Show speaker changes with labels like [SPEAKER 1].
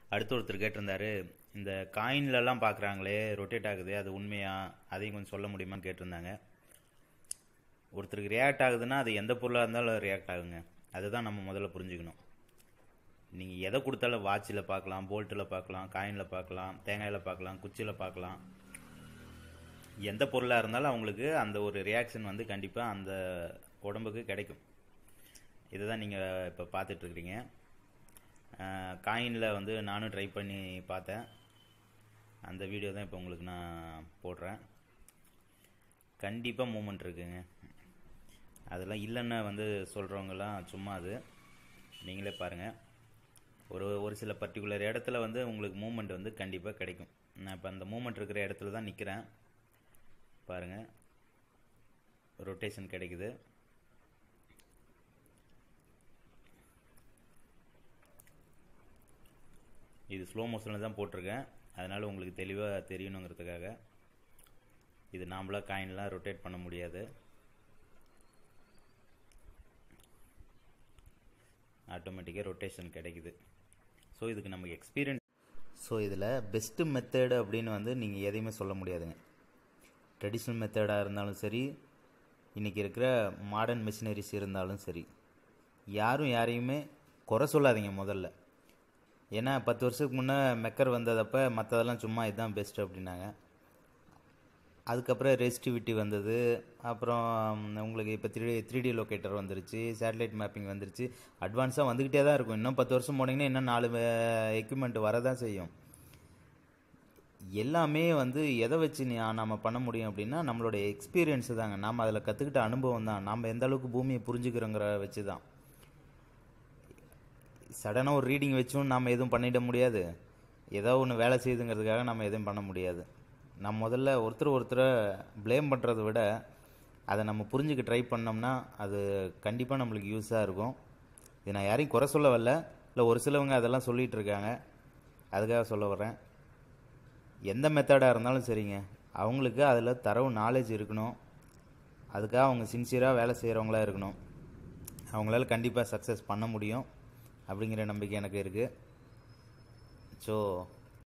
[SPEAKER 1] அடுத்து ஒருத்தர் கேட்டிருந்தாரு இந்த காயின்லலாம் பார்க்குறாங்களே ரொட்டேட் ஆகுது அது உண்மையா அதையும் கொஞ்சம் சொல்ல முடியுமான்னு கேட்டிருந்தாங்க ஒருத்தருக்கு ரியாக்ட் ஆகுதுன்னா அது எந்த பொருளாக இருந்தாலும் ரியாக்ட் ஆகுங்க அதுதான் நம்ம முதல்ல புரிஞ்சுக்கணும் நீங்கள் எதை கொடுத்தாலும் வாட்சில் பார்க்கலாம் போல்ட்டில் பார்க்கலாம் காயினில் பார்க்கலாம் தேங்காயில் பார்க்கலாம் குச்சியில் பார்க்கலாம் எந்த பொருளாக இருந்தாலும் அவங்களுக்கு அந்த ஒரு ரியாக்ஷன் வந்து கண்டிப்பாக அந்த உடம்புக்கு கிடைக்கும் இதை தான் நீங்கள் இப்போ பார்த்துட்ருக்குறீங்க காயினில் வந்து நானும் ட்ரை பண்ணி பார்த்தேன் அந்த வீடியோ தான் இப்போ உங்களுக்கு நான் போடுறேன் கண்டிப்பாக மூமெண்ட் இருக்குங்க அதெல்லாம் இல்லைன்னு வந்து சொல்கிறவங்கலாம் சும்மா அது நீங்களே பாருங்கள் ஒரு ஒரு சில பர்டிகுலர் இடத்துல வந்து உங்களுக்கு மூமெண்ட் வந்து கண்டிப்பாக கிடைக்கும் நான் இப்போ அந்த மூமெண்ட் இருக்கிற இடத்துல தான் நிற்கிறேன் பாருங்கள் ரொட்டேஷன் கிடைக்குது இது ஸ்லோ மோஷனில் தான் போட்டிருக்கேன் அதனால் உங்களுக்கு தெளிவாக தெரியணுங்கிறதுக்காக இது நாமளாக காயின்லாம் ரொட்டேட் பண்ண முடியாது ஆட்டோமேட்டிக்காக ரொட்டேஷன் கிடைக்குது ஸோ இதுக்கு நமக்கு எக்ஸ்பீரியன்ஸ் ஸோ இதில் பெஸ்ட்டு மெத்தடு அப்படின்னு வந்து நீங்கள் எதையுமே சொல்ல முடியாதுங்க ட்ரெடிஷ்னல் மெத்தடாக இருந்தாலும் சரி இன்றைக்கி இருக்கிற மாடர்ன் மிஷினரிஸ் இருந்தாலும் சரி யாரும் யாரையுமே குறை சொல்லாதீங்க முதல்ல ஏன்னா பத்து வருஷத்துக்கு முன்னே மெக்கர் வந்ததப்போ மற்றதெல்லாம் சும்மா இதுதான் பெஸ்ட்டு அப்படின்னாங்க அதுக்கப்புறம் ரெசிஸ்டிவிட்டி வந்தது அப்புறம் உங்களுக்கு இப்போ த்ரீ த்ரீ டி லொக்கேட்டர் வந்துருச்சு சேட்டலைட் மேப்பிங் வந்துருச்சு அட்வான்ஸாக வந்துக்கிட்டே தான் இருக்கும் இன்னும் பத்து வருஷம் போனீங்கன்னா இன்னும் நாலு எக்யூப்மெண்ட் வரதான் செய்யும் எல்லாமே வந்து எதை வச்சு நாம் பண்ண முடியும் அப்படின்னா நம்மளுடைய எக்ஸ்பீரியன்ஸு தாங்க நாம் அதில் கற்றுக்கிட்ட அனுபவம் தான் நாம் எந்த அளவுக்கு பூமியை புரிஞ்சுக்கிறோங்கிற வச்சு தான் சடனாக ஒரு ரீடிங் வச்சும் நம்ம எதுவும் பண்ணிட முடியாது ஏதோ ஒன்று வேலை செய்யுதுங்கிறதுக்காக நம்ம எதுவும் பண்ண முடியாது நம்ம முதல்ல ஒருத்தர் ஒருத்தரை ப்ளேம் பண்ணுறத விட அதை நம்ம புரிஞ்சுக்க ட்ரை பண்ணோம்னா அது கண்டிப்பாக நம்மளுக்கு யூஸாக இருக்கும் இது நான் யாரையும் குறை சொல்ல வரல இல்லை ஒரு சிலவங்க அதெல்லாம் சொல்லிகிட்டு இருக்காங்க அதுக்காக சொல்ல வரேன் எந்த மெத்தடாக இருந்தாலும் சரிங்க அவங்களுக்கு அதில் தரவு நாலேஜ் இருக்கணும் அதுக்காக அவங்க சின்சியராக வேலை செய்கிறவங்களா இருக்கணும் அவங்களால கண்டிப்பாக சக்ஸஸ் பண்ண முடியும் அப்படிங்கிற நம்பிக்கை எனக்கு இருக்குது ஸோ